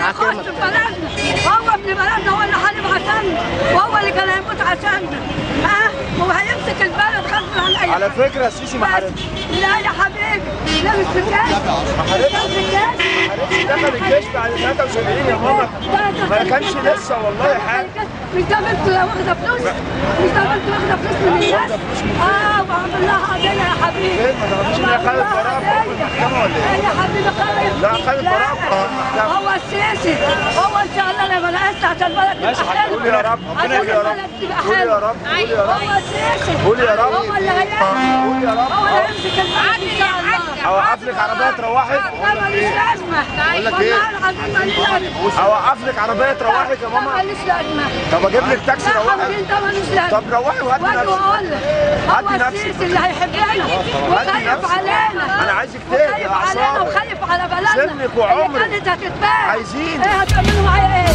هيخش في بلدنا هو ابن بلدنا هو اللي حارب عشاننا وهو اللي كان هيموت عشاننا ها هو هيمسك البلد غصب عن اي على حد. فكره السيسي ما حاربش لا يا حبيبي لا مش بكاش ما حاربش مش بكاش دخل الجيش بعد 73 يا ماما ما كانش لسه والله حاجه مش ده بنت واخده فلوس مش ده بنت واخده فلوس من الناس اه وعمل لها قضيه يا حبيبي فين؟ ما تعرفيش إن هي خدت براءة في المحكمة ولا إيه؟ يا حبيبي خدت لا، خدت براءة في المحكمة. هو السيسي هو ان شاء الله لما نقصت عشان البلد تبقى ماشي، حلوه قولي يا رب، ربنا عشان يقول يا رب. البلد تبقى قولي يا حلوه رب، قولي يا رب. هو السيسي قولي يا رب. هو اللي هيعمل قولي يا رب. هو اللي هيمسك البلد ان شاء الله اوقف لك عربيه تروحي لا ماليش لازمه بقول لك إيه؟ والله العظيم ماليش لازمه اوقف لك عربيه تروحي يا ده ماما ماليش لازمه طب اجيب لك تاكسي لا روحي حبيبي ده مالوش لازمه طب روحي وهاتي واجي نفسك واقول لك هو هاتي نفسك. السيسي اللي هيحبنا وخايف نفسك. علينا أنا عايزك تهدي وخايف علينا أعصابك. وخايف على بلدنا سنك وعمرك. اللي كانت هتتباع عايزين. ايه هتعملوا معايا ايه؟